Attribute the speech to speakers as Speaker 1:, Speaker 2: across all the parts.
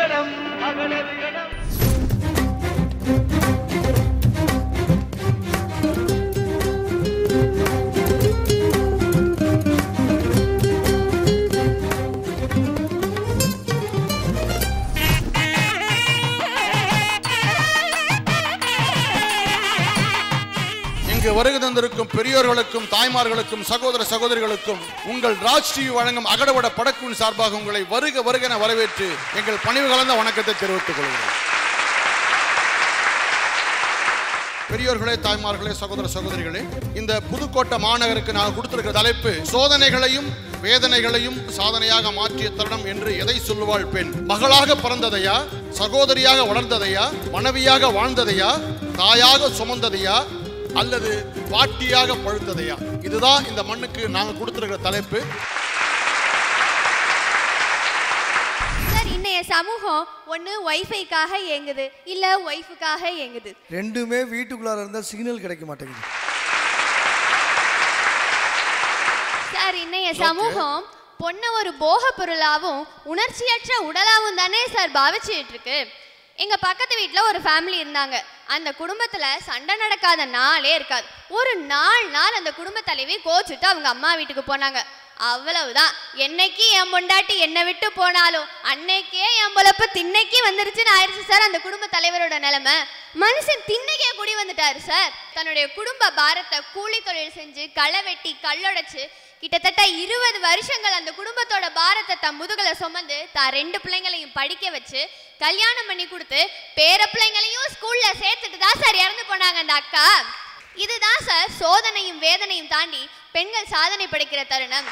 Speaker 1: மகளறிகடம் மகளறிகடம்
Speaker 2: இங்கு வருகை தந்திருக்கும் பெரியோர்களுக்கும் தாய்மார்களுக்கும் சகோதர சகோதரிகளுக்கும் உங்கள் ராஜ் டிவி வழங்கும் அகடவட படக்குழு சார்பாக உங்களை வருக வருக என வரவேற்று எங்கள் பணிவு கலந்த வணக்கத்தை தெரிவித்துக் கொள்கிறோம் பெரியோர்களே தாய்மார்களே சகோதர சகோதரிகளே இந்த புதுக்கோட்டை மாநகருக்கு நான் கொடுத்திருக்கிற தலைப்பு சோதனைகளையும் வேதனைகளையும் சாதனையாக மாற்றிய தருணம் என்று எதை சொல்லுவாள் பெண் மகளாக பிறந்ததையா சகோதரியாக வளர்ந்ததையா மனைவியாக வாழ்ந்ததையா தாயாக சுமந்ததையா அல்லது பாட்டியாக பழுத்ததையா இதுதான் இந்த மண்ணுக்கு நாங்கள் கொடுத்திருக்கிற தலைப்பு
Speaker 3: சார் இன்னைய சமூகம் ஒன்று ஒய்ஃபைக்காக இயங்குது இல்லை ஒய்ஃபுக்காக இயங்குது
Speaker 4: ரெண்டுமே வீட்டுக்குள்ளார இருந்தால் சிக்னல் கிடைக்க மாட்டேங்குது
Speaker 3: சார் இன்னைய சமூகம் பொண்ணை ஒரு போக பொருளாவும் உணர்ச்சியற்ற உடலாவும் தானே சார் பாவிச்சுட்டு இருக்கு எங்க பக்கத்து வீட்டில் ஒரு ஃபேமிலி இருந்தாங்க அந்த குடும்பத்துல சண்டை நடக்காத நாளே இருக்காது ஒரு நாலு நாள் அந்த குடும்ப தலைவி கோச்சுட்டு அவங்க அம்மா வீட்டுக்கு போனாங்க அவ்வளவுதான் என்னைக்கு என் பொண்டாட்டி என்னை விட்டு போனாலும் அன்னைக்கே என் பொழப்பு திண்ணைக்கு வந்துருச்சுன்னு ஆயிடுச்சு சார் அந்த குடும்ப தலைவரோட நிலைமை மனுஷன் திண்ணைக்கே குடி வந்துட்டாரு சார் தன்னுடைய குடும்ப பாரத்தை கூலி தொழில் செஞ்சு களை வெட்டி கல்லொடைச்சு கிட்டத்தட்ட இருபது வருஷங்கள் அந்த குடும்பத்தோட பாரத்தை தன் முதுகலை சுமந்து தான் ரெண்டு பிள்ளைங்களையும் படிக்க வச்சு கல்யாணம் பண்ணி கொடுத்து பேர பிள்ளைங்களையும் ஸ்கூல்ல சேர்த்துட்டு தான் சார் இறந்து போனாங்க அந்த அக்கா இதுதான் சார் சோதனையும் வேதனையும் தாண்டி பெண்கள் சாதனை படைக்கிற தருணம்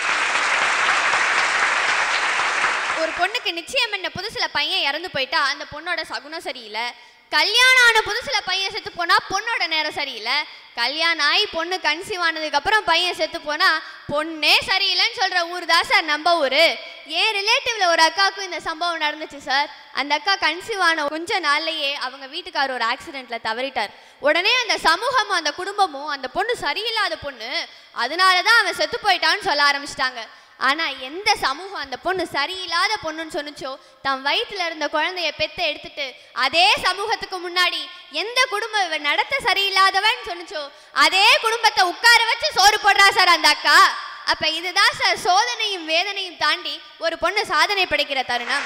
Speaker 3: ஒரு பொண்ணுக்கு நிச்சயம் என்ன புதுசுல பையன் இறந்து போயிட்டா அந்த பொண்ணோட சகுனம் சரியில்லை கல்யாணம் ஆன புதுசுல பையன் செத்து போனா பொண்ணோட நேரம் சரியில்லை கல்யாணம் ஆகி பொண்ணு கன்சீவ் ஆனதுக்கு அப்புறம் பையன் செத்து போனா பொண்ணே சரியில்லைன்னு சொல்ற ஊர் தான் சார் நம்ம ஊரு என் ரிலேட்டிவ்ல ஒரு அக்காவுக்கும் இந்த சம்பவம் நடந்துச்சு சார் அந்த அக்கா கன்சீவ் ஆன கொஞ்ச நாள்லயே அவங்க வீட்டுக்காரர் ஒரு ஆக்சிடென்ட்ல தவறிட்டார் உடனே அந்த சமூகமும் அந்த குடும்பமும் அந்த பொண்ணு சரியில்லாத பொண்ணு அதனாலதான் அவன் செத்து போயிட்டான்னு சொல்ல ஆரம்பிச்சிட்டாங்க ஆனா எந்த சமூகம் அந்த பொண்ணு சரியில்லாத பொண்ணுன்னு சொன்னுச்சோ தன் வயிற்றுல இருந்த குழந்தைய பெத்த எடுத்துட்டு அதே சமூகத்துக்கு முன்னாடி எந்த குடும்பம் இவ நடத்த சரியில்லாதவன் சொன்னுச்சோ அதே குடும்பத்தை உட்கார வச்சு சோறு போடுறா சார் அந்த அக்கா அப்ப இதுதான் சார் சோதனையும் வேதனையும் தாண்டி ஒரு பொண்ணு சாதனை படைக்கிற தருணம்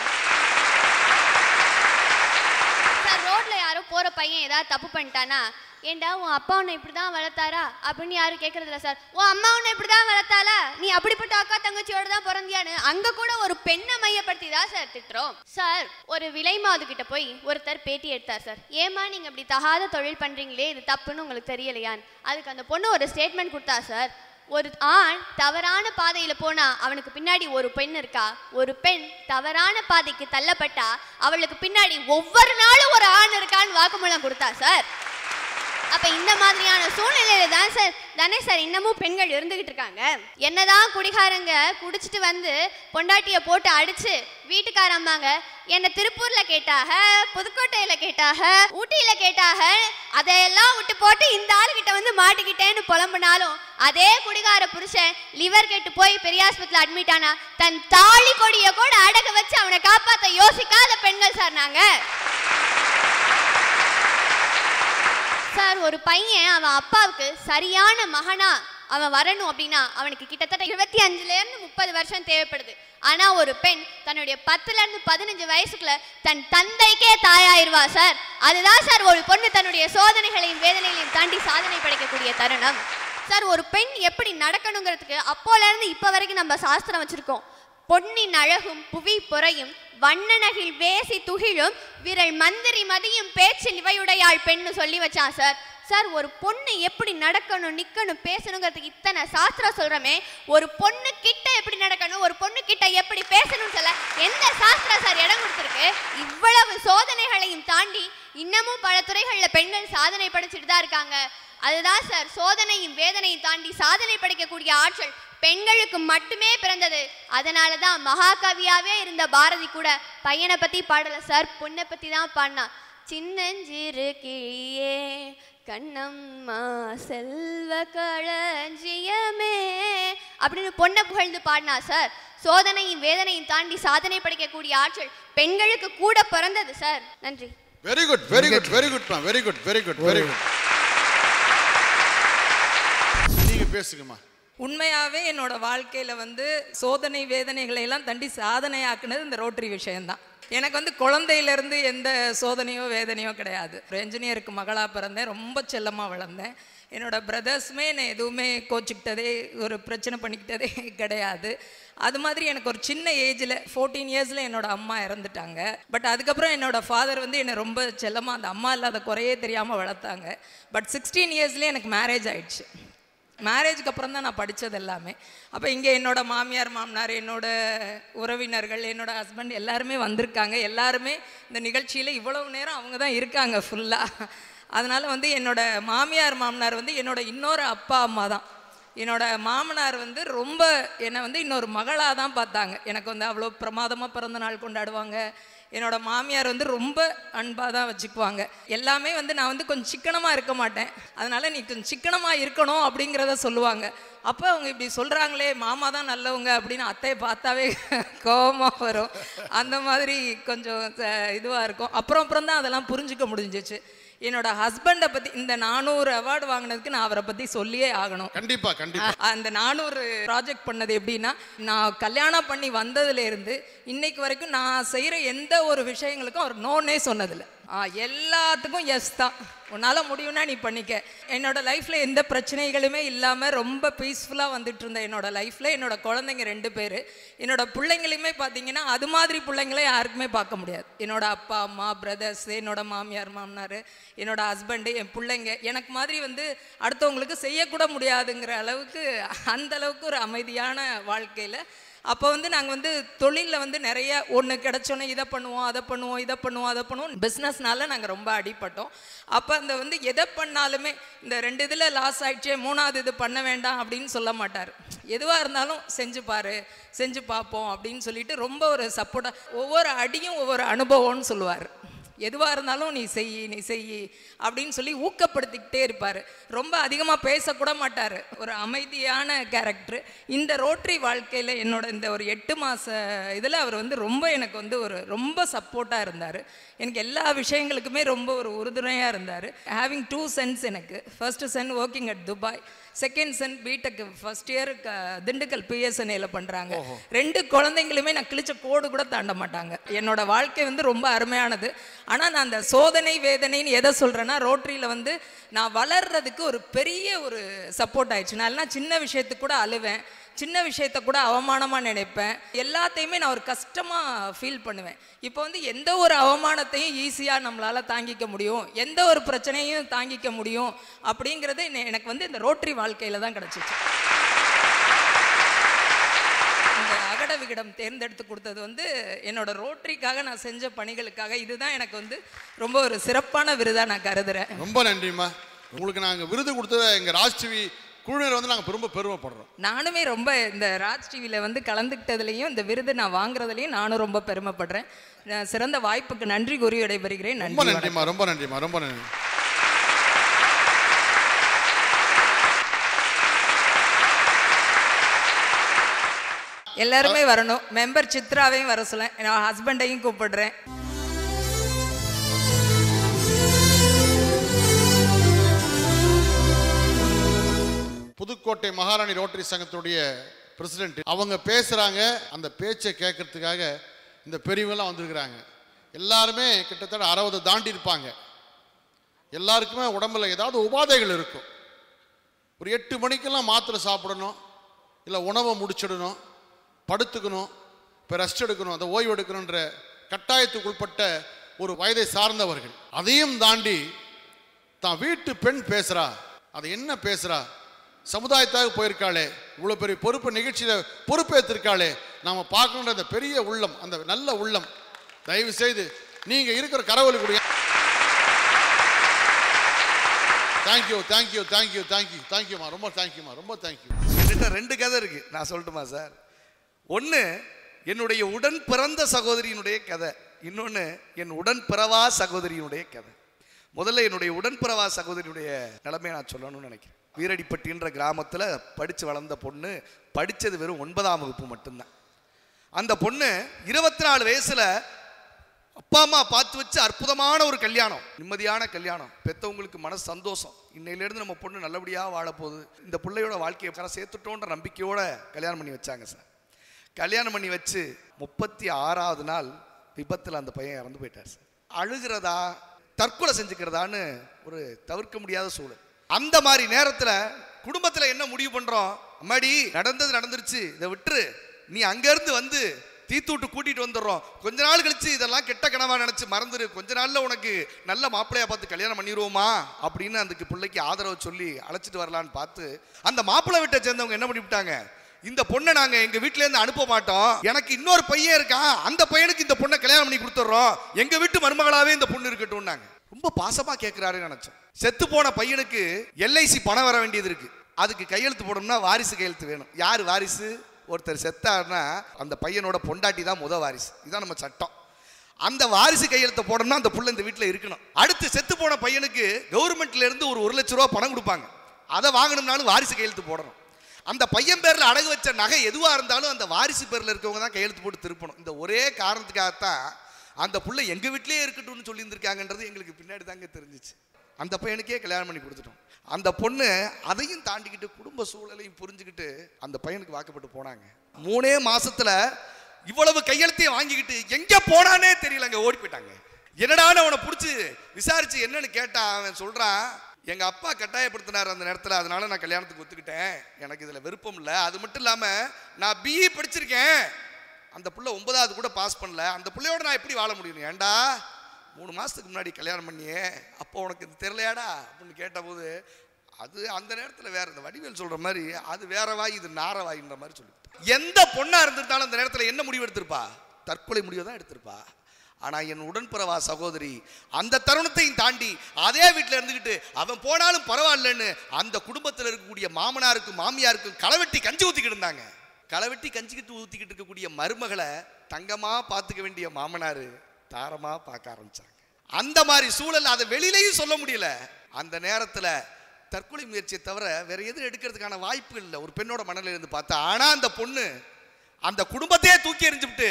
Speaker 3: சார் ரோட்ல யாரோ போற பையன் ஏதாவது தப்பு பண்ணிட்டானா ஏண்டா உன் அப்பா உன்னை இப்படி தான் வளர்த்தாரா அப்படின்னு யாரும் கேட்கறதில்ல சார் உன் அம்மா உன்னை இப்படி தான் வளர்த்தாளா நீ அப்படிப்பட்ட அக்கா தங்கச்சியோட தான் பிறந்தியான்னு அங்க கூட ஒரு பெண்ணை மையப்படுத்தி தான் சார் திட்டுறோம் சார் ஒரு விலை மாது கிட்ட போய் ஒருத்தர் பேட்டி எடுத்தார் சார் ஏமா நீங்க இப்படி தகாத தொழில் பண்றீங்களே இது தப்புன்னு உங்களுக்கு தெரியலையான்னு அதுக்கு அந்த பொண்ணு ஒரு ஸ்டேட்மெண்ட் கொடுத்தா சார் ஒரு ஆண் தவறான பாதையில போனா அவனுக்கு பின்னாடி ஒரு பெண் இருக்கா ஒரு பெண் தவறான பாதைக்கு தள்ளப்பட்டா அவளுக்கு பின்னாடி ஒவ்வொரு நாளும் ஒரு ஆண் இருக்கான்னு வாக்குமூலம் கொடுத்தா சார் அப்ப இந்த மாதிரியான சூழ்நிலையில தான் சார் தானே சார் இன்னமும் பெண்கள் இருந்துகிட்டு இருக்காங்க என்னதான் குடிகாரங்க குடிச்சிட்டு வந்து பொண்டாட்டிய போட்டு அடிச்சு வீட்டுக்கார அம்மாங்க என்ன திருப்பூர்ல கேட்டாக புதுக்கோட்டையில கேட்டாக ஊட்டியில கேட்டாக அதையெல்லாம் விட்டு போட்டு இந்த ஆளுகிட்ட வந்து மாட்டிக்கிட்டேன்னு புலம்புனாலும் அதே குடிகார புருஷன் லிவர் கெட்டு போய் பெரியாஸ்பத்திரியில் அட்மிட் ஆனா தன் தாலி கொடிய கூட அடக வச்சு அவனை காப்பாத்த யோசிக்காத பெண்கள் சார் நாங்க சார் ஒரு பையன் அவன் அப்பாவுக்கு சரியான மகனா அவன் வரணும் அப்படின்னா அவனுக்கு கிட்டத்தட்ட இருபத்தி அஞ்சுல இருந்து முப்பது வருஷம் தேவைப்படுது ஆனா ஒரு பெண் தன்னுடைய பத்துல இருந்து பதினஞ்சு வயசுக்குள்ள தன் தந்தைக்கே தாயாயிருவா சார் அதுதான் சார் ஒரு பொண்ணு தன்னுடைய சோதனைகளையும் வேதனைகளையும் தாண்டி சாதனை படைக்கக்கூடிய தருணம் சார் ஒரு பெண் எப்படி நடக்கணுங்கிறதுக்கு அப்போல இருந்து இப்ப வரைக்கும் நம்ம சாஸ்திரம் வச்சிருக்கோம் பொன்னின் அழகும் புவி பொறையும் வண்ணனகில் வேசி துகிலும் விரல் மந்திரி மதியும் பேச்சில் இவையுடையாள் பெண்ணு சொல்லி வச்சான் சார் சார் ஒரு பொண்ணு எப்படி நடக்கணும் நிக்கணும் பேசணுங்கிறதுக்கு இத்தனை சாஸ்திரம் சொல்றமே ஒரு பொண்ணு கிட்ட எப்படி நடக்கணும் ஒரு பொண்ணு கிட்ட எப்படி பேசணும் சொல்ல எந்த சாஸ்திரம் சார் இடம் கொடுத்துருக்கு இவ்வளவு சோதனைகளையும் தாண்டி இன்னமும் பல துறைகள்ல பெண்கள் சாதனை படைச்சிட்டு தான் இருக்காங்க அதுதான் சார் சோதனையும் வேதனையும் தாண்டி சாதனை படைக்கக்கூடிய ஆற்றல் பெண்களுக்கு மட்டுமே பிறந்தது அதனால தான் மகாகவியாவே இருந்த பாரதி கூட பையனை பத்தி பாடல சார் பொண்ணை பத்தி தான் பாடினா சின்னஞ்சிறு கிளியே கண்ணம்மா செல்வ களஞ்சியமே அப்படின்னு பொண்ணை புகழ்ந்து பாடினா சார் சோதனையும் வேதனையும் தாண்டி சாதனை படைக்கக்கூடிய ஆற்றல் பெண்களுக்கு கூட பிறந்தது சார் நன்றி
Speaker 2: very good very good very good ma'am very good very good very good நீங்க பேசுங்கம்மா
Speaker 5: உண்மையாகவே என்னோட வாழ்க்கையில் வந்து சோதனை வேதனைகளை எல்லாம் தாண்டி சாதனையாக்குனது இந்த ரோட்டரி விஷயம்தான் எனக்கு வந்து குழந்தையிலேருந்து எந்த சோதனையோ வேதனையோ கிடையாது ஒரு என்ஜினியருக்கு மகளாக பிறந்தேன் ரொம்ப செல்லமாக வளர்ந்தேன் என்னோட பிரதர்ஸுமே என்னை எதுவுமே கோச்சிக்கிட்டதே ஒரு பிரச்சனை பண்ணிக்கிட்டதே கிடையாது அது மாதிரி எனக்கு ஒரு சின்ன ஏஜில் ஃபோர்டீன் இயர்ஸில் என்னோட அம்மா இறந்துட்டாங்க பட் அதுக்கப்புறம் என்னோட ஃபாதர் வந்து என்னை ரொம்ப செல்லமாக அந்த அம்மா இல்லாத குறையே தெரியாமல் வளர்த்தாங்க பட் சிக்ஸ்டீன் இயர்ஸ்லேயே எனக்கு மேரேஜ் ஆயிடுச்சு மேரேஜ்க்கு அப்புறம் தான் நான் படித்தது எல்லாமே அப்போ இங்கே என்னோட மாமியார் மாமனார் என்னோட உறவினர்கள் என்னோட ஹஸ்பண்ட் எல்லாருமே வந்திருக்காங்க எல்லாருமே இந்த நிகழ்ச்சியில் இவ்வளவு நேரம் அவங்க தான் இருக்காங்க ஃபுல்லாக அதனால் வந்து என்னோட மாமியார் மாமனார் வந்து என்னோட இன்னொரு அப்பா அம்மா தான் என்னோட மாமனார் வந்து ரொம்ப என்னை வந்து இன்னொரு மகளாக தான் பார்த்தாங்க எனக்கு வந்து அவ்வளோ பிரமாதமாக பிறந்த நாள் கொண்டாடுவாங்க என்னோட மாமியார் வந்து ரொம்ப அன்பாக தான் வச்சுக்குவாங்க எல்லாமே வந்து நான் வந்து கொஞ்சம் சிக்கனமாக இருக்க மாட்டேன் அதனால நீ கொஞ்சம் சிக்கனமாக இருக்கணும் அப்படிங்கிறத சொல்லுவாங்க அப்போ அவங்க இப்படி சொல்கிறாங்களே மாமா தான் நல்லவங்க அப்படின்னு அத்தையை பார்த்தாவே கோபமாக வரும் அந்த மாதிரி கொஞ்சம் இதுவாக இருக்கும் அப்புறம் அப்புறம் தான் அதெல்லாம் புரிஞ்சுக்க முடிஞ்சிச்சு என்னோட ஹஸ்பண்டை பற்றி இந்த நானூறு அவார்டு வாங்கினதுக்கு நான் அவரை பற்றி சொல்லியே ஆகணும்
Speaker 2: கண்டிப்பா கண்டிப்பா
Speaker 5: அந்த நானூறு ப்ராஜெக்ட் பண்ணது எப்படின்னா நான் கல்யாணம் பண்ணி வந்ததுல இருந்து இன்னைக்கு வரைக்கும் நான் செய்கிற எந்த ஒரு விஷயங்களுக்கும் அவர் நோனே சொன்னதில்லை ஆ, எல்லாத்துக்கும் எஸ் தான் உன்னால் முடியும்னா நீ பண்ணிக்க என்னோட லைஃப்பில் எந்த பிரச்சனைகளுமே இல்லாமல் ரொம்ப பீஸ்ஃபுல்லாக வந்துட்டு இருந்த என்னோட லைஃப்பில் என்னோட குழந்தைங்க ரெண்டு பேர் என்னோட பிள்ளைங்களையுமே பார்த்தீங்கன்னா அது மாதிரி பிள்ளைங்கள யாருக்குமே பார்க்க முடியாது என்னோட அப்பா அம்மா பிரதர்ஸ் என்னோட மாமியார் மாமனார் என்னோட ஹஸ்பண்டு என் பிள்ளைங்க எனக்கு மாதிரி வந்து அடுத்தவங்களுக்கு செய்யக்கூட முடியாதுங்கிற அளவுக்கு அந்த அளவுக்கு ஒரு அமைதியான வாழ்க்கையில் அப்போ வந்து நாங்கள் வந்து தொழிலில் வந்து நிறைய ஒன்று கிடச்சோன்னே இதை பண்ணுவோம் அதை பண்ணுவோம் இதை பண்ணுவோம் அதை பண்ணுவோம் பிஸ்னஸ்னால நாங்கள் ரொம்ப அடிபட்டோம் அப்போ அந்த வந்து எதை பண்ணாலுமே இந்த ரெண்டு இதில் லாஸ் ஆயிடுச்சே மூணாவது இது பண்ண வேண்டாம் அப்படின்னு சொல்ல மாட்டார் எதுவாக இருந்தாலும் செஞ்சு பாரு செஞ்சு பார்ப்போம் அப்படின்னு சொல்லிட்டு ரொம்ப ஒரு சப்போர்ட்டாக ஒவ்வொரு அடியும் ஒவ்வொரு அனுபவம்னு சொல்லுவார் எதுவாக இருந்தாலும் நீ செய் நீ செய் அப்படின்னு சொல்லி ஊக்கப்படுத்திக்கிட்டே இருப்பார் ரொம்ப அதிகமாக பேசக்கூட மாட்டார் ஒரு அமைதியான கேரக்டர் இந்த ரோட்டரி வாழ்க்கையில் என்னோட இந்த ஒரு எட்டு மாத இதில் அவர் வந்து ரொம்ப எனக்கு வந்து ஒரு ரொம்ப சப்போர்ட்டாக இருந்தார் எனக்கு எல்லா விஷயங்களுக்குமே ரொம்ப ஒரு உறுதுணையாக இருந்தார் ஹேவிங் டூ சென்ஸ் எனக்கு first son working at Dubai second son BTech first year Dindigul பிஎஸ்என்ஏல பண்ணுறாங்க ரெண்டு குழந்தைங்களுமே நான் கிழிச்ச கோடு கூட தாண்ட மாட்டாங்க என்னோட வாழ்க்கை வந்து ரொம்ப அருமையானது ஆனால் நான் அந்த சோதனை வேதனைன்னு எதை சொல்கிறேன்னா ரோட்டரியில் வந்து நான் வளர்றதுக்கு ஒரு பெரிய ஒரு சப்போர்ட் ஆயிடுச்சு நான் எல்லாம் சின்ன விஷயத்துக்கு கூட அழுவேன் சின்ன விஷயத்த கூட அவமானமாக நினைப்பேன் எல்லாத்தையுமே நான் ஒரு கஷ்டமாக ஃபீல் பண்ணுவேன் இப்போ வந்து எந்த ஒரு அவமானத்தையும் ஈஸியாக நம்மளால் தாங்கிக்க முடியும் எந்த ஒரு பிரச்சனையும் தாங்கிக்க முடியும் அப்படிங்கிறது என்ன- எனக்கு வந்து இந்த ரோட்டரி வாழ்க்கையில் தான் கிடச்சிச்சு இந்த அகட விகடம் தேர்ந்தெடுத்து கொடுத்தது வந்து என்னோட ரோட்டரிக்காக நான் செஞ்ச பணிகளுக்காக இதுதான் எனக்கு வந்து ரொம்ப ஒரு சிறப்பான விருதாக நான் கருதுறேன்
Speaker 2: ரொம்ப நன்றிம்மா உங்களுக்கு நாங்க விருது கொடுத்தத எங்க ராஜ் டிவி குழுவினர் வந்து நாங்க ரொம்ப பெருமைப்படுறோம்
Speaker 5: நானுமே ரொம்ப இந்த ராஜ் டிவியில் வந்து கலந்துக்கிட்டதுலையும் இந்த விருது நான் வாங்குறதுலையும் நானும் ரொம்ப பெருமைப்படுறேன் நான் சிறந்த வாய்ப்புக்கு நன்றி கூறி விடைபெறுகிறேன்
Speaker 2: ரொம்ப
Speaker 5: நன்றி வணக்கம்.
Speaker 2: நன்றிம்மா ரொம்ப நன்றிம்மா ரொம்ப நன்றி
Speaker 5: எல்லாருமே வரணும் மெம்பர் சித்ராவையும் வர சொல்ல என் ஹஸ்பண்டையும் கூப்பிடுறேன்
Speaker 2: புதுக்கோட்டை மகாராணி ரோட்டரி சங்கத்துடைய பிரசிடென்ட் அவங்க பேசுறாங்க அந்த பேச்சை கேட்கறதுக்காக இந்த பெரியவங்கெல்லாம் வந்திருக்கிறாங்க எல்லாருமே கிட்டத்தட்ட அறுபது தாண்டி இருப்பாங்க எல்லாருக்குமே உடம்புல ஏதாவது உபாதைகள் இருக்கும் ஒரு எட்டு மணிக்கெல்லாம் மாத்திரை சாப்பிடணும் இல்லை உணவை முடிச்சிடணும் படுத்துக்கணும் இப்போ ரெஸ்ட் எடுக்கணும் அந்த ஓய்வு எடுக்கணுன்ற கட்டாயத்துக்கு உட்பட்ட ஒரு வயதை சார்ந்தவர்கள் அதையும் தாண்டி தான் வீட்டு பெண் பேசுறா அது என்ன பேசுறா சமுதாயத்தாக போயிருக்காளே இவ்வளோ பெரிய பொறுப்பு நிகழ்ச்சியில் பொறுப்பேற்றிருக்காளே நாம பார்க்கணுன்ற அந்த பெரிய உள்ளம் அந்த நல்ல உள்ளம் தயவு செய்து நீங்க இருக்கிற கரவொலி கொடுங்க தேங்க்யூ தேங்க்யூ தேங்க்யூ தேங்க்யூ தேங்க்யூமா ரொம்ப தேங்க்யூமா ரொம்ப தேங்க்யூ
Speaker 4: என்கிட்ட ரெண்டு கதை இருக்கு நான் சொல்லட்டுமா சார் ஒன்று என்னுடைய உடன் பிறந்த சகோதரியினுடைய கதை இன்னொன்று என் உடன் பிறவா சகோதரியினுடைய கதை முதல்ல என்னுடைய உடன்பிறவா சகோதரியுடைய நிலைமையை நான் சொல்லணும்னு நினைக்கிறேன் வீரடிப்பட்டின்ற கிராமத்தில் படித்து வளர்ந்த பொண்ணு படித்தது வெறும் ஒன்பதாம் வகுப்பு மட்டும்தான் அந்த பொண்ணு இருபத்தி நாலு வயசுல அப்பா அம்மா பார்த்து வச்சு அற்புதமான ஒரு கல்யாணம் நிம்மதியான கல்யாணம் பெத்தவங்களுக்கு மனசு சந்தோஷம் இன்னையிலேருந்து நம்ம பொண்ணு நல்லபடியாக வாழப்போகுது இந்த பிள்ளையோட வாழ்க்கையை கரை சேர்த்துட்டோன்ற நம்பிக்கையோட கல்யாணம் பண்ணி வச்சாங்க சார் கல்யாணம் பண்ணி வச்சு முப்பத்தி ஆறாவது நாள் விபத்தில் அந்த பையன் இறந்து போயிட்டார் சார் அழுகிறதா தற்கொலை செஞ்சுக்கிறதான்னு ஒரு தவிர்க்க முடியாத சூழல் அந்த மாதிரி நேரத்தில் குடும்பத்தில் என்ன முடிவு பண்ணுறோம் அம்மாடி நடந்தது நடந்துருச்சு இதை விட்டுரு நீ அங்கேருந்து வந்து தீத்தூட்டு கூட்டிட்டு வந்துடுறோம் கொஞ்ச நாள் கழிச்சு இதெல்லாம் கெட்ட கனவா நினைச்சு மறந்துரு கொஞ்ச நாள்ல உனக்கு நல்ல மாப்பிள்ளையா பார்த்து கல்யாணம் பண்ணிடுவோமா அப்படின்னு அதுக்கு பிள்ளைக்கு ஆதரவு சொல்லி அழைச்சிட்டு வரலான்னு பார்த்து அந்த மாப்பிள்ளை வீட்டை சேர்ந்தவங்க என்ன பண்ணிவிட்டாங்க இந்த பொண்ணை நாங்க எங்க வீட்ல இருந்து அனுப்ப மாட்டோம் எனக்கு இன்னொரு பையன் இருக்கான் அந்த பையனுக்கு இந்த பொண்ணை கல்யாணம் பண்ணி கொடுத்துட்றோம் எங்க வீட்டு மருமகளாவே இந்த பொண்ணு இருக்கட்டும்னாங்க ரொம்ப பாசமா கேட்கிறாருன்னு நினைச்சோம் செத்து போன பையனுக்கு எல்ஐசி பணம் வர வேண்டியது இருக்கு அதுக்கு கையெழுத்து போடணும்னா வாரிசு கையெழுத்து வேணும் யார் வாரிசு ஒருத்தர் செத்தாருன்னா அந்த பையனோட பொண்டாட்டி தான் முத வாரிசு இதுதான் நம்ம சட்டம் அந்த வாரிசு கையெழுத்தை போடணும்னா அந்த புள்ள இந்த வீட்டில் இருக்கணும் அடுத்து செத்து போன பையனுக்கு கவர்மெண்ட்ல இருந்து ஒரு ஒரு லட்ச ரூபா பணம் கொடுப்பாங்க அதை வாங்கணும்னாலும் வாரிசு கையெழுத்து போடணும் அந்த பையன் பேர்ல அடகு வச்ச நகை எதுவா இருந்தாலும் அந்த வாரிசு பேர்ல இருக்கவங்க தான் கையெழுத்து போட்டு திருப்பணும் இந்த ஒரே காரணத்துக்காகத்தான் அந்த புள்ள எங்க வீட்டிலேயே இருக்கட்டும்னு சொல்லி இருந்திருக்காங்கன்றது எங்களுக்கு பின்னாடி தாங்க தெரிஞ்சிச்சு அந்த பையனுக்கே கல்யாணம் பண்ணி கொடுத்துட்டோம் அந்த பொண்ணு அதையும் தாண்டிக்கிட்டு குடும்ப சூழலையும் புரிஞ்சுக்கிட்டு அந்த பையனுக்கு வாக்கப்பட்டு போனாங்க மூணே மாசத்துல இவ்வளவு கையெழுத்தையும் வாங்கிக்கிட்டு எங்க போனானே தெரியலங்க ஓடி போயிட்டாங்க என்னடான்னு அவனை பிடிச்சி விசாரிச்சு என்னன்னு கேட்டா அவன் சொல்றான் எங்க அப்பா கட்டாயப்படுத்தினார் அந்த நேரத்தில் அதனால நான் கல்யாணத்துக்கு ஒத்துக்கிட்டேன் எனக்கு இதுல விருப்பம் இல்லை அது மட்டும் இல்லாம நான் பிஇ படிச்சிருக்கேன் அந்த புள்ள ஒன்பதாவது கூட பாஸ் பண்ணல அந்த புள்ளையோட நான் எப்படி வாழ முடியும் ஏன்டா மூணு மாசத்துக்கு முன்னாடி கல்யாணம் பண்ணியே அப்போ உனக்கு இது தெரியலையாடா அப்படின்னு கேட்டபோது அது அந்த நேரத்தில் வேற இந்த வடிவேல் சொல்ற மாதிரி அது வேற வாய் இது நார வாயின்ற மாதிரி சொல்லி எந்த பொண்ணா இருந்திருந்தாலும் அந்த நேரத்தில் என்ன முடிவு எடுத்திருப்பா தற்கொலை முடிவை தான் எடுத்திருப்பா ஆனா என் உடன்பிறவா சகோதரி அந்த தருணத்தையும் தாண்டி அதே வீட்டில் இருந்துக்கிட்டு அவன் போனாலும் பரவாயில்லன்னு அந்த குடும்பத்தில் இருக்கக்கூடிய மாமனாருக்கும் மாமியாருக்கும் களவெட்டி கஞ்சி ஊத்திக்கிட்டு இருந்தாங்க களவெட்டி கஞ்சிக்கிட்டு ஊத்திக்கிட்டு இருக்கக்கூடிய மருமகளை தங்கமா பார்த்துக்க வேண்டிய மாமனாரு தாரமா பார்க்க ஆரம்பிச்சாங்க அந்த மாதிரி சூழல் அதை வெளியிலையும் சொல்ல முடியல அந்த நேரத்துல தற்கொலை முயற்சியை தவிர வேற எதுவும் எடுக்கிறதுக்கான வாய்ப்பு இல்லை ஒரு பெண்ணோட மனநிலை இருந்து பார்த்தா ஆனா அந்த பொண்ணு அந்த குடும்பத்தையே தூக்கி எறிஞ்சுவிட்டு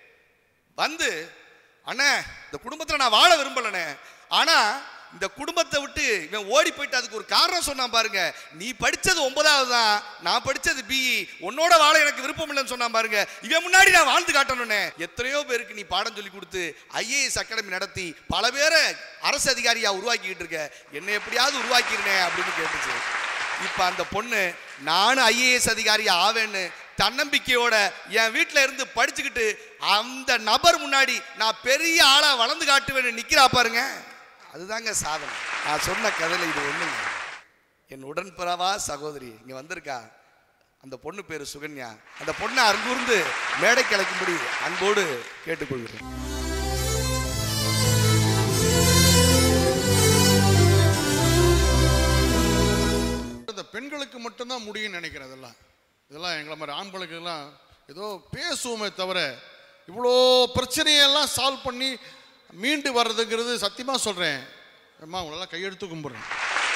Speaker 4: வந்து அண்ணே இந்த குடும்பத்தில் நான் வாழ விரும்பலண்ணே ஆனா இந்த குடும்பத்தை விட்டு இவன் ஓடி போயிட்டு அதுக்கு ஒரு காரணம் சொன்னான் பாருங்க நீ படிச்சது ஒன்பதாவது தான் நான் படிச்சது பிஇ உன்னோட வாழ எனக்கு விருப்பம் இல்லைன்னு சொன்னான் பாருங்க இவன் முன்னாடி நான் வாழ்ந்து காட்டணும்னே எத்தனையோ பேருக்கு நீ பாடம் சொல்லி கொடுத்து ஐஏஎஸ் அகாடமி நடத்தி பல பேரை அரசு அதிகாரியா உருவாக்கிக்கிட்டு இருக்க என்னை எப்படியாவது உருவாக்கிருனே அப்படின்னு கேட்டுச்சு இப்ப அந்த பொண்ணு நானும் ஐஏஎஸ் அதிகாரி ஆவேன்னு தன்னம்பிக்கையோட என் வீட்டில் இருந்து படிச்சுக்கிட்டு அந்த நபர் முன்னாடி நான் பெரிய ஆளா வளர்ந்து காட்டுவேன்னு நிக்கிறா பாருங்க அதுதாங்க சாதனை நான் சொன்ன கதையில இது ஒண்ணுங்க என் உடன்பிறவா சகோதரி இங்க வந்திருக்கா அந்த பொண்ணு பேரு சுகன்யா அந்த பொண்ணை அன்பூர்ந்து மேடை கலைக்கும்படி அன்போடு கேட்டுக்கொள்கிறேன்
Speaker 2: இந்த பெண்களுக்கு மட்டும்தான் முடியும்னு நினைக்கிறேன் இதெல்லாம் இதெல்லாம் எங்களை மாதிரி ஆண்களுக்கெல்லாம் ஏதோ பேசுவோமே தவிர இவ்வளோ பிரச்சனையெல்லாம் சால்வ் பண்ணி மீண்டு வர்றதுங்கிறது சத்தியமாக சொல்கிறேன் அம்மா உங்களெல்லாம் கையெடுத்து கும்பிட்றேன்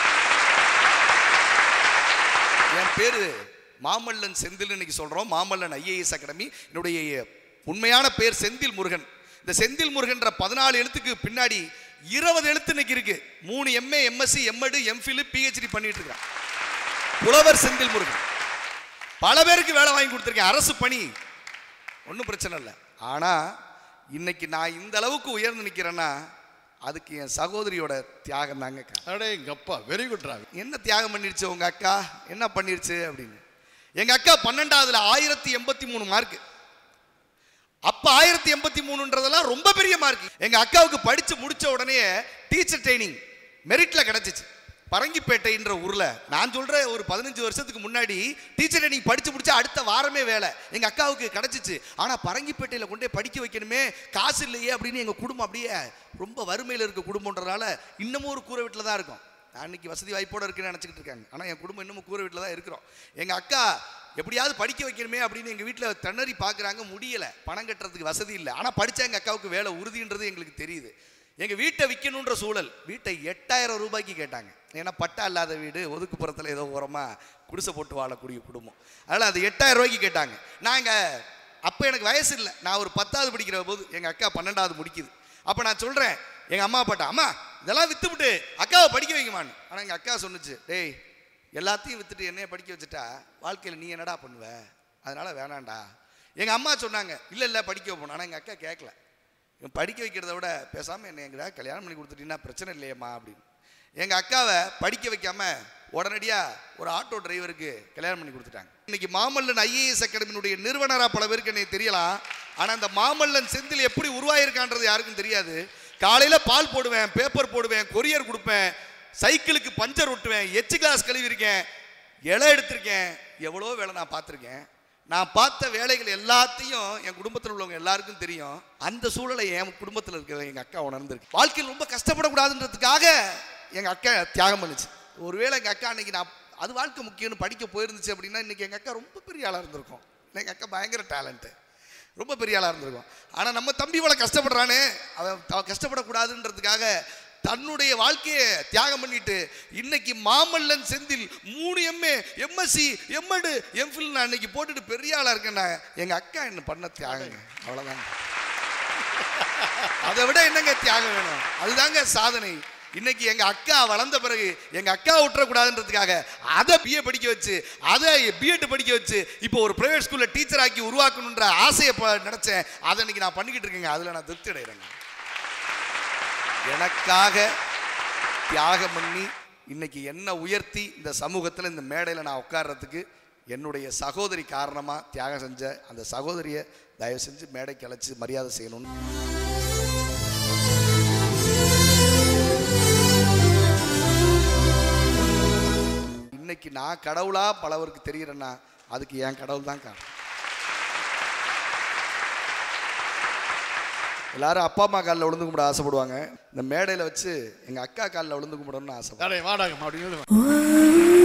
Speaker 4: என் பேரு மாமல்லன் செந்தில் இன்னைக்கு சொல்றோம் மாமல்லன் ஐஏஎஸ் அகாடமி என்னுடைய உண்மையான பேர் செந்தில் முருகன் இந்த செந்தில் முருகன்ற பதினாலு எழுத்துக்கு பின்னாடி இருபது எழுத்து இன்னைக்கு இருக்கு மூணு MA MSc MEd MPhil PhD பண்ணிட்டு இருக்கிறான் புலவர் செந்தில் முருகன் பல பேருக்கு வேலை வாங்கி கொடுத்துருக்கேன் அரசு பணி ஒன்றும் பிரச்சனை இல்லை ஆனா இன்னைக்கு நான் இந்த அளவுக்கு உயர்ந்து நிற்கிறேன்னா அதுக்கு என் சகோதரியோட தியாகம் தாங்க காரணம்.
Speaker 2: அடே எங்கள் அப்பா வெரி குட் ராவி
Speaker 4: என்ன தியாகம் பண்ணிருச்சு உங்க அக்கா என்ன பண்ணிருச்சு அப்படின்னு எங்க அக்கா பன்னெண்டாவதுல ஆயிரத்தி எண்பத்தி மூணு மார்க் அப்ப ஆயிரத்தி எண்பத்தி மூணுன்றதெல்லாம் ரொம்ப பெரிய மார்க் எங்க அக்காவுக்கு படிச்சு முடிச்ச உடனே டீச்சர் ட்ரைனிங் மெரிட்ல கிடைச்சிச்சு பரங்கிப்பேட்டைன்ற ஊர்ல நான் சொல்றேன் ஒரு பதினஞ்சு வருஷத்துக்கு முன்னாடி டீச்சர் ட்ரைனிங் படிச்சு முடிச்சா அடுத்த வாரமே வேலை எங்க அக்காவுக்கு கிடைச்சிச்சு ஆனா பரங்கிப்பேட்டையில கொண்டே படிக்க வைக்கணுமே காசு இல்லையே அப்படின்னு எங்க குடும்பம் அப்படியே ரொம்ப வறுமையில இருக்க குடும்பம்ன்றனால இன்னமும் ஒரு கூரை வீட்டில் தான் இருக்கும் நான் இன்னைக்கு வசதி வாய்ப்போட இருக்குன்னு நினச்சிக்கிட்டு இருக்காங்க ஆனால் என் குடும்பம் இன்னமும் கூரை வீட்டில் தான் இருக்கிறோம் எங்கள் அக்கா எப்படியாவது படிக்க வைக்கணுமே அப்படின்னு எங்கள் வீட்டில் திணறி பார்க்குறாங்க முடியலை பணம் கட்டுறதுக்கு வசதி இல்லை ஆனால் படித்தா எங்கள் அக்காவுக்கு வேலை உறுதின்றது எங்களுக்கு தெரியுது எங்கள் வீட்டை விற்கணுன்ற சூழல் வீட்டை எட்டாயிரம் ரூபாய்க்கு கேட்டாங்க ஏன்னா பட்டா இல்லாத வீடு ஒதுக்குப்புறத்தில் ஏதோ ஓரமாக குடிசை போட்டு வாழக்கூடிய குடும்பம் அதனால் அது எட்டாயிரம் ரூபாய்க்கு கேட்டாங்க நாங்கள் அப்போ எனக்கு வயசு இல்லை நான் ஒரு பத்தாவது படிக்கிற போது எங்கள் அக்கா பன்னெண்டாவது முடிக்குது அப்போ நான் சொல்கிறேன் எங்கள் அம்மா அப்பாட்ட அம்மா இதெல்லாம் வித்துவிட்டு அக்காவை படிக்க வைக்குமான்னு ஆனால் எங்கள் அக்கா சொன்னுச்சு டேய் எல்லாத்தையும் வித்துட்டு என்னைய படிக்க வச்சுட்டா வாழ்க்கையில் நீ என்னடா பண்ணுவ அதனால வேணாம்டா எங்கள் அம்மா சொன்னாங்க இல்லை இல்லை படிக்க வைப்போம் ஆனால் எங்கள் அக்கா கேட்கல இவன் படிக்க வைக்கிறத விட பேசாமல் என்ன எங்கடா கல்யாணம் பண்ணி கொடுத்துட்டீங்கன்னா பிரச்சனை இல்லையம்மா அப்படின்னு எங்கள் அக்காவை படிக்க வைக்காம உடனடியாக ஒரு ஆட்டோ டிரைவருக்கு கல்யாணம் பண்ணி கொடுத்துட்டாங்க இன்னைக்கு மாமல்லன் ஐஏஎஸ் அகாடமியினுடைய நிறுவனராக பல பேருக்கு எனக்கு தெரியலாம் ஆனால் அந்த மாமல்லன் செந்தில் எப்படி உருவாயிருக்கான்றது யாருக்கும் தெரியாது காலையில் பால் போடுவேன் பேப்பர் போடுவேன் கொரியர் கொடுப்பேன் சைக்கிளுக்கு பஞ்சர் ஒட்டுவேன் எச்சு கிளாஸ் கழுவிருக்கேன் இலை எடுத்திருக்கேன் எவ்வளோ வேலை நான் பார்த்துருக்கேன் நான் பார்த்த வேலைகள் எல்லாத்தையும் என் குடும்பத்தில் உள்ளவங்க எல்லாருக்கும் தெரியும் அந்த சூழலை என் குடும்பத்தில் இருக்கிற எங்கள் அக்கா உணர்ந்திருக்கு வாழ்க்கையில் ரொம்ப கஷ்டப்படக்கூடாதுன்றதுக்காக எங்கள் அக்கா தியாகம் பண்ணுச்சு ஒருவேளை எங்கள் அக்கா அன்னைக்கு நான் அது வாழ்க்கை முக்கியம்னு படிக்க போயிருந்துச்சு அப்படின்னா இன்னைக்கு எங்கள் அக்கா ரொம்ப பெரிய ஆளாக இருந்திருக்கும் எங்கள் அக்கா பயங்கர டேலண்ட்டு ரொம்ப பெரிய ஆளாக இருந்திருக்கும் ஆனால் நம்ம தம்பி இவ்வளோ கஷ்டப்படுறானே அவன் அவன் கஷ்டப்படக்கூடாதுன்றதுக்காக தன்னுடைய வாழ்க்கையை தியாகம் பண்ணிட்டு இன்னைக்கு மாமல்லன் செந்தில் மூணு எம்ஏ எம்எஸ்சி எம்எடு எம்ஃபில் நான் இன்னைக்கு போட்டுட்டு பெரிய ஆளா இருக்கேன் நான் எங்க அக்கா என்ன பண்ண தியாகங்க அவ்வளவுதாங்க அதை விட என்னங்க தியாகம் வேணும் அதுதாங்க சாதனை இன்னைக்கு எங்க அக்கா வளர்ந்த பிறகு எங்க அக்கா விட்டுறக்கூடாதுன்றதுக்காக அதை பிஏ படிக்க வச்சு அதை பிஎட் படிக்க வச்சு இப்போ ஒரு பிரைவேட் ஸ்கூல்ல டீச்சர் ஆக்கி உருவாக்கணுன்ற ஆசையை ப- நினைச்சேன் அதை இன்னைக்கு நான் பண்ணிக்கிட்டு இருக்கேங்க அதுல நான் திருப்தி அடைகிறேங்க எனக்காக தியாகம் பண்ணி இன்னைக்கு என்ன உயர்த்தி இந்த சமூகத்தில் இந்த மேடையில் நான் உட்கார்றதுக்கு என்னுடைய சகோதரி காரணமாக தியாகம் செஞ்ச அந்த சகோதரியை தயவு செஞ்சு மேடைக்கு அழைச்சி மரியாதை செய்யணும்னு இன்னைக்கு நான் கடவுளா பலவருக்கு தெரிகிறேன்னா அதுக்கு என் கடவுள் தான் காரணம் எல்லாரும் அப்பா அம்மா காலில் விழுந்து கும்பிட ஆசைப்படுவாங்க இந்த மேடையில் வச்சு எங்கள் அக்கா காலில் விழுந்து கும்பிடணும்னு ஆசைப்படுவேன்
Speaker 2: அடே வாடாங்க அப்படின்னு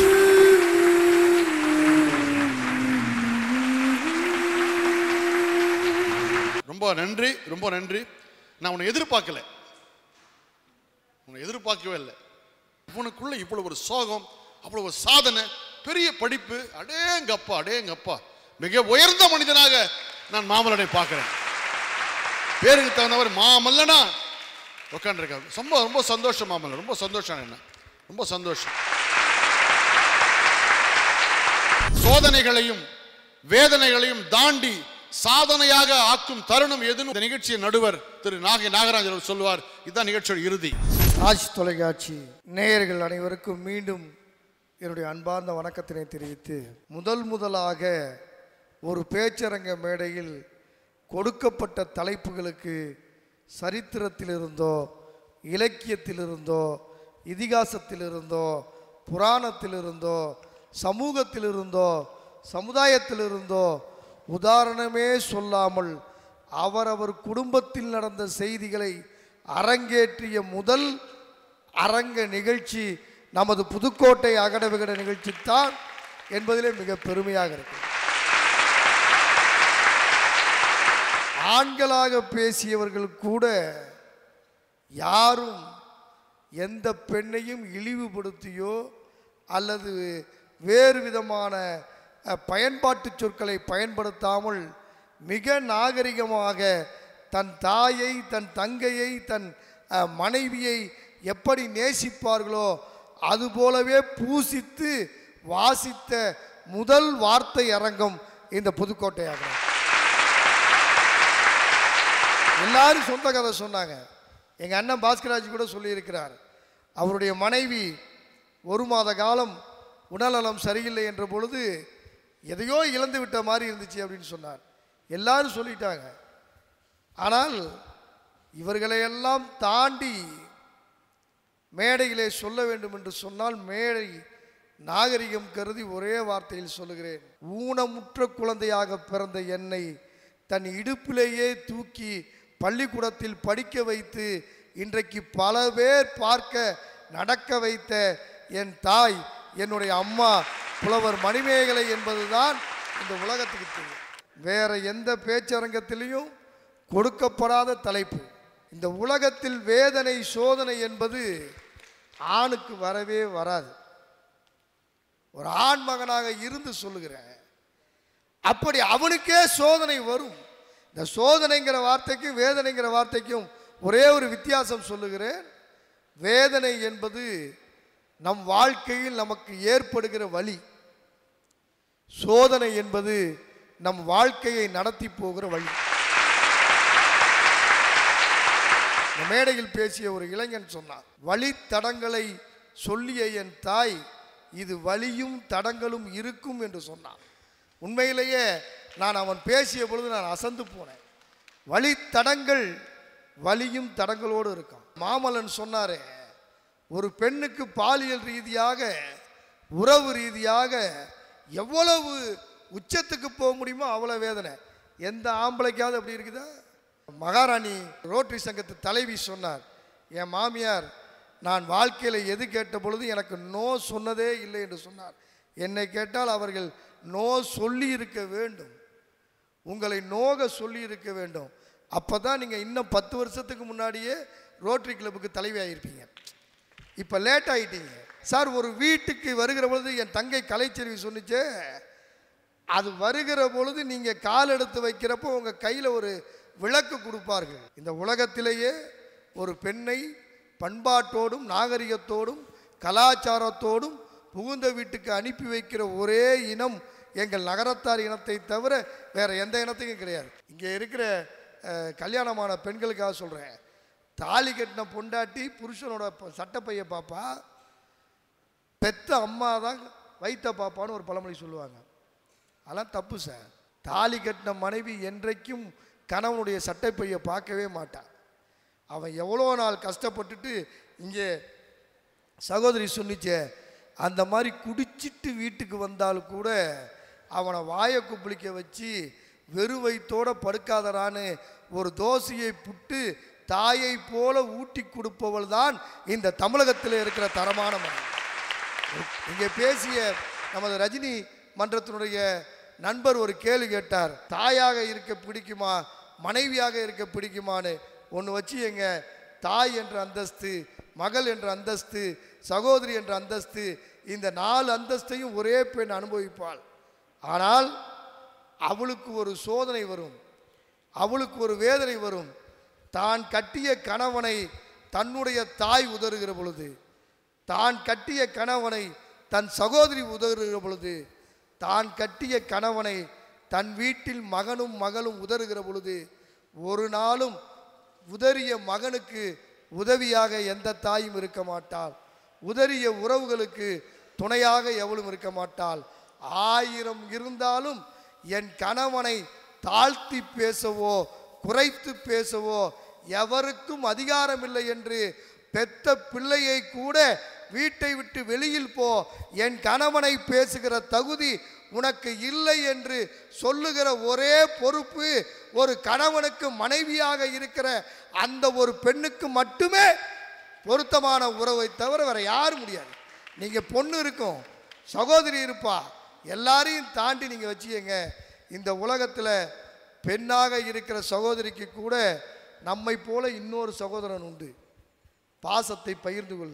Speaker 2: ரொம்ப நன்றி ரொம்ப நன்றி நான் உன்னை எதிர்பார்க்கல உன்னை எதிர்பார்க்கவே இல்லை உனக்குள்ள இவ்வளவு ஒரு சோகம் அவ்வளவு ஒரு சாதனை பெரிய படிப்பு அடேங்கப்பா அடேங்கப்பா மிக உயர்ந்த மனிதனாக நான் மாமல்லனை பார்க்கிறேன் பேருக்கு தகுந்தவர் மாமல்லனா உட்காந்துருக்காரு ரொம்ப ரொம்ப சந்தோஷம் மாமல்லன் ரொம்ப சந்தோஷம் என்ன ரொம்ப சந்தோஷம் சோதனைகளையும் வேதனைகளையும் தாண்டி சாதனையாக ஆக்கும் தருணம் எதுன்னு இந்த நிகழ்ச்சியின் நடுவர் திரு நாகை நாகராஜ் அவர்கள் சொல்லுவார் இதுதான் நிகழ்ச்சியோட இறுதி
Speaker 6: ராஜ் தொலைக்காட்சி நேயர்கள் அனைவருக்கும் மீண்டும் என்னுடைய அன்பார்ந்த வணக்கத்தினை தெரிவித்து முதல் முதலாக ஒரு பேச்சரங்க மேடையில் கொடுக்கப்பட்ட தலைப்புகளுக்கு சரித்திரத்திலிருந்தோ இலக்கியத்திலிருந்தோ இதிகாசத்திலிருந்தோ புராணத்திலிருந்தோ சமூகத்திலிருந்தோ சமுதாயத்திலிருந்தோ உதாரணமே சொல்லாமல் அவரவர் குடும்பத்தில் நடந்த செய்திகளை அரங்கேற்றிய முதல் அரங்க நிகழ்ச்சி நமது புதுக்கோட்டை அகட விகட நிகழ்ச்சி தான் என்பதிலே மிக பெருமையாக இருக்கு ஆண்களாக பேசியவர்கள் கூட யாரும் எந்த பெண்ணையும் இழிவுபடுத்தியோ அல்லது வேறு விதமான அஹ், பயன்பாட்டு சொற்களை பயன்படுத்தாமல் மிக நாகரிகமாக தன் தாயை தன் தங்கையை தன் அஹ், மனைவியை எப்படி நேசிப்பார்களோ அதுபோலவே பூசித்து வாசித்த முதல் வார்த்தை அரங்கம் இந்த புதுக்கோட்டையாகும் எல்லாரும் சொந்த கதை சொன்னாங்க எங்கள் அண்ணன் பாஸ்கராஜ் கூட சொல்லியிருக்கிறார் அவருடைய மனைவி ஒரு மாத காலம் உடல்நலம் சரியில்லை என்ற பொழுது எதையோ இழந்து விட்ட மாதிரி இருந்துச்சு அப்படின்னு சொன்னார் எல்லாரும் சொல்லிட்டாங்க ஆனால் இவர்களையெல்லாம் தாண்டி மேடையிலே சொல்ல வேண்டும் என்று சொன்னால் மேடை நாகரிகம் கருதி ஒரே வார்த்தையில் சொல்லுகிறேன் ஊனமுற்ற குழந்தையாக பிறந்த என்னை தன் இடுப்பிலேயே தூக்கி பள்ளிக்கூடத்தில் படிக்க வைத்து இன்றைக்கு பல பேர் பார்க்க நடக்க வைத்த என் தாய் என்னுடைய அம்மா புலவர் மணிமேகலை என்பதுதான் இந்த உலகத்துக்கு தெரியும் வேற எந்த பேச்சரங்கத்திலையும் கொடுக்கப்படாத தலைப்பு இந்த உலகத்தில் வேதனை சோதனை என்பது ஆணுக்கு வரவே வராது ஒரு ஆண் மகனாக இருந்து சொல்லுகிறேன் அப்படி அவனுக்கே சோதனை வரும் இந்த சோதனைங்கிற வார்த்தைக்கும் வேதனைங்கிற வார்த்தைக்கும் ஒரே ஒரு வித்தியாசம் சொல்லுகிறேன் வேதனை என்பது நம் வாழ்க்கையில் நமக்கு ஏற்படுகிற வழி சோதனை என்பது நம் வாழ்க்கையை நடத்தி போகிற வழி இந்த மேடையில் பேசிய ஒரு இளைஞன் சொன்னார் வழித்தடங்களை சொல்லிய என் தாய் இது வழியும் தடங்களும் இருக்கும் என்று சொன்னான் உண்மையிலேயே நான் அவன் பேசிய பொழுது நான் அசந்து போனேன் வழித்தடங்கள் வலியும் தடங்களோடு இருக்கும் மாமல்லன் சொன்னாரே ஒரு பெண்ணுக்கு பாலியல் ரீதியாக உறவு ரீதியாக எவ்வளவு உச்சத்துக்கு போக முடியுமோ அவ்வளோ வேதனை எந்த ஆம்பளைக்காவது அப்படி இருக்குதா மகாராணி ரோட்டரி சங்கத்து தலைவி சொன்னார் என் மாமியார் நான் வாழ்க்கையில் எது கேட்ட பொழுது எனக்கு நோ சொன்னதே இல்லை என்று சொன்னார் என்னை கேட்டால் அவர்கள் நோ சொல்லி இருக்க வேண்டும் உங்களை நோக சொல்லி இருக்க வேண்டும் அப்போ தான் நீங்கள் இன்னும் பத்து வருஷத்துக்கு முன்னாடியே ரோட்டரி கிளப்புக்கு தலைவி ஆகியிருப்பீங்க இப்போ லேட் ஆகிட்டீங்க சார் ஒரு வீட்டுக்கு வருகிற பொழுது என் தங்கை கலைச்செல்வி சொன்னிச்சே அது வருகிற பொழுது நீங்கள் கால் எடுத்து வைக்கிறப்போ உங்கள் கையில் ஒரு விளக்கு கொடுப்பார்கள் இந்த உலகத்திலேயே ஒரு பெண்ணை பண்பாட்டோடும் நாகரிகத்தோடும் கலாச்சாரத்தோடும் புகுந்த வீட்டுக்கு அனுப்பி வைக்கிற ஒரே இனம் எங்கள் நகரத்தார் இனத்தை தவிர வேற எந்த இனத்துக்கும் கிடையாது இங்கே இருக்கிற அஹ், கல்யாணமான பெண்களுக்காக சொல்கிறேன் தாலி கட்டின பொண்டாட்டி புருஷனோட ப- சட்டப்பைய பாப்பா பெத்த அம்மா தான் வைத்த பாப்பான்னு ஒரு பழமொழி சொல்லுவாங்க அதெல்லாம் தப்பு சார் தாலி கட்டின மனைவி என்றைக்கும் கணவனுடைய சட்டைப்பையை பார்க்கவே மாட்டான் அவன் எவ்வளோ நாள் கஷ்டப்பட்டுட்டு இங்கே சகோதரி சொன்னிச்சே அந்த மாதிரி குடிச்சிட்டு வீட்டுக்கு வந்தாலும் கூட அவனை வாயை குப்பிளிக்க வச்சு வெறும் வயித்தோட படுக்காதடான்னு ஒரு தோசையை புட்டு தாயை போல ஊட்டி கொடுப்பவள் தான் இந்த தமிழகத்தில் இருக்கிற தரமான மனைவி இங்கே பேசிய நமது ரஜினி மன்றத்தினுடைய நண்பர் ஒரு கேள்வி கேட்டார் தாயாக இருக்க பிடிக்குமா மனைவியாக இருக்க பிடிக்குமான்னு ஒன்று வச்சு எங்க தாய் என்ற அந்தஸ்து மகள் என்ற அந்தஸ்து சகோதரி என்ற அந்தஸ்து இந்த நாலு அந்தஸ்தையும் ஒரே பெண் அனுபவிப்பாள் ஆனால் அவளுக்கு ஒரு சோதனை வரும் அவளுக்கு ஒரு வேதனை வரும் தான் கட்டிய கணவனை தன்னுடைய தாய் உதறுகிற பொழுது தான் கட்டிய கணவனை தன் சகோதரி உதறுகிற பொழுது தான் கட்டிய கணவனை தன் வீட்டில் மகனும் மகளும் உதறுகிற பொழுது ஒரு நாளும் உதறிய மகனுக்கு உதவியாக எந்த தாயும் இருக்க மாட்டாள் உதறிய உறவுகளுக்கு துணையாக எவளும் இருக்க மாட்டாள் ஆயிரம் இருந்தாலும் என் கணவனை தாழ்த்தி பேசவோ குறைத்து பேசவோ எவருக்கும் அதிகாரமில்லை என்று பெத்த பிள்ளையை கூட வீட்டை விட்டு வெளியில் போ என் கணவனை பேசுகிற தகுதி உனக்கு இல்லை என்று சொல்லுகிற ஒரே பொறுப்பு ஒரு கணவனுக்கு மனைவியாக இருக்கிற அந்த ஒரு பெண்ணுக்கு மட்டுமே பொருத்தமான உறவை தவிர வேற யாரும் முடியாது நீங்க பொண்ணு இருக்கும் சகோதரி இருப்பா எல்லாரையும் தாண்டி நீங்க வச்சுக்கங்க இந்த உலகத்துல பெண்ணாக இருக்கிற சகோதரிக்கு கூட நம்மை போல இன்னொரு சகோதரன் உண்டு பாசத்தை பகிர்ந்து கொள்ள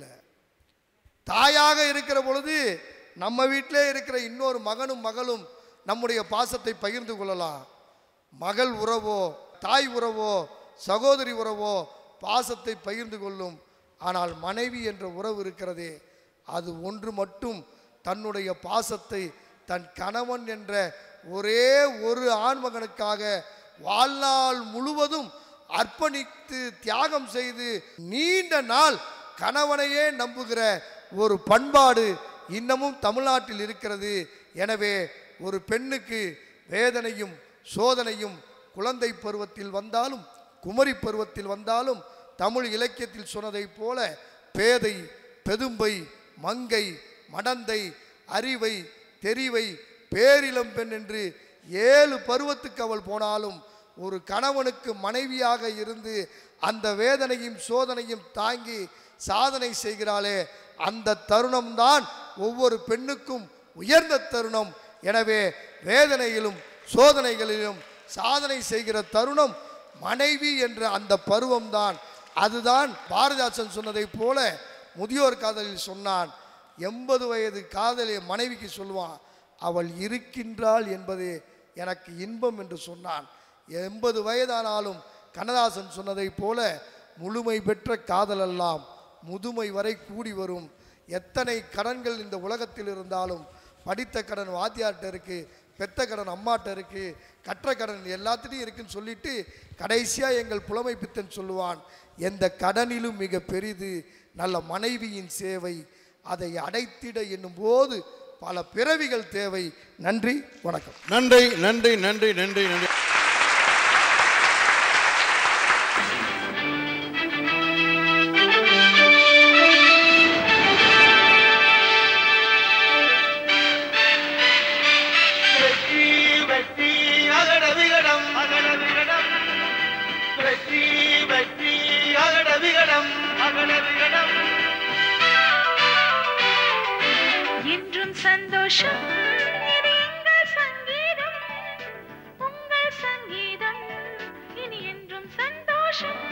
Speaker 6: தாயாக இருக்கிற பொழுது நம்ம வீட்டிலே இருக்கிற இன்னொரு மகனும் மகளும் நம்முடைய பாசத்தை பகிர்ந்து கொள்ளலாம் மகள் உறவோ தாய் உறவோ சகோதரி உறவோ பாசத்தை பகிர்ந்து கொள்ளும் ஆனால் மனைவி என்ற உறவு இருக்கிறதே அது ஒன்று மட்டும் தன்னுடைய பாசத்தை தன் கணவன் என்ற ஒரே ஒரு ஆண்மகனுக்காக வாழ்நாள் முழுவதும் அர்ப்பணித்து தியாகம் செய்து நீண்ட நாள் கணவனையே நம்புகிற ஒரு பண்பாடு இன்னமும் தமிழ்நாட்டில் இருக்கிறது எனவே ஒரு பெண்ணுக்கு வேதனையும் சோதனையும் குழந்தை பருவத்தில் வந்தாலும் குமரி பருவத்தில் வந்தாலும் தமிழ் இலக்கியத்தில் சொன்னதைப் போல பேதை பெதும்பை மங்கை மடந்தை அறிவை தெரிவை பேரிளம் பெண் என்று ஏழு பருவத்துக்கு அவள் போனாலும் ஒரு கணவனுக்கு மனைவியாக இருந்து அந்த வேதனையும் சோதனையும் தாங்கி சாதனை செய்கிறாளே அந்த தருணம்தான் ஒவ்வொரு பெண்ணுக்கும் உயர்ந்த தருணம் எனவே வேதனையிலும் சோதனைகளிலும் சாதனை செய்கிற தருணம் மனைவி என்ற அந்த பருவம்தான் அதுதான் பாரதிதாசன் சொன்னதைப் போல முதியோர் காதலில் சொன்னான் எண்பது வயது காதலிய மனைவிக்கு சொல்லுவான் அவள் இருக்கின்றாள் என்பது எனக்கு இன்பம் என்று சொன்னான் எண்பது வயதானாலும் கண்ணதாசன் சொன்னதைப் போல முழுமை பெற்ற காதலெல்லாம் முதுமை வரை கூடி வரும் எத்தனை கடன்கள் இந்த உலகத்தில் இருந்தாலும் படித்த கடன் வாத்தியார்ட்ட இருக்கு பெத்த கடன் அம்மாட்ட இருக்கு கற்ற கடன் எல்லாத்துட்டையும் இருக்குன்னு சொல்லிட்டு கடைசியா எங்கள் புலமை பித்தன் சொல்லுவான் எந்த கடனிலும் மிக பெரிது நல்ல மனைவியின் சேவை அதை அடைத்திட என்னும் போது பல பிறவிகள் தேவை நன்றி வணக்கம்
Speaker 2: நன்றி நன்றி நன்றி நன்றி நன்றி
Speaker 1: வெற்றி வெற்றி அகட விகடம் அகட விகடம் வெற்றி வெற்றி அகட விகடம் அகட விகடம்
Speaker 7: என்றும் சந்தோஷம் இது எங்கள் சங்கீதம் உங்கள் சங்கீதம் இனி என்றும் சந்தோஷம்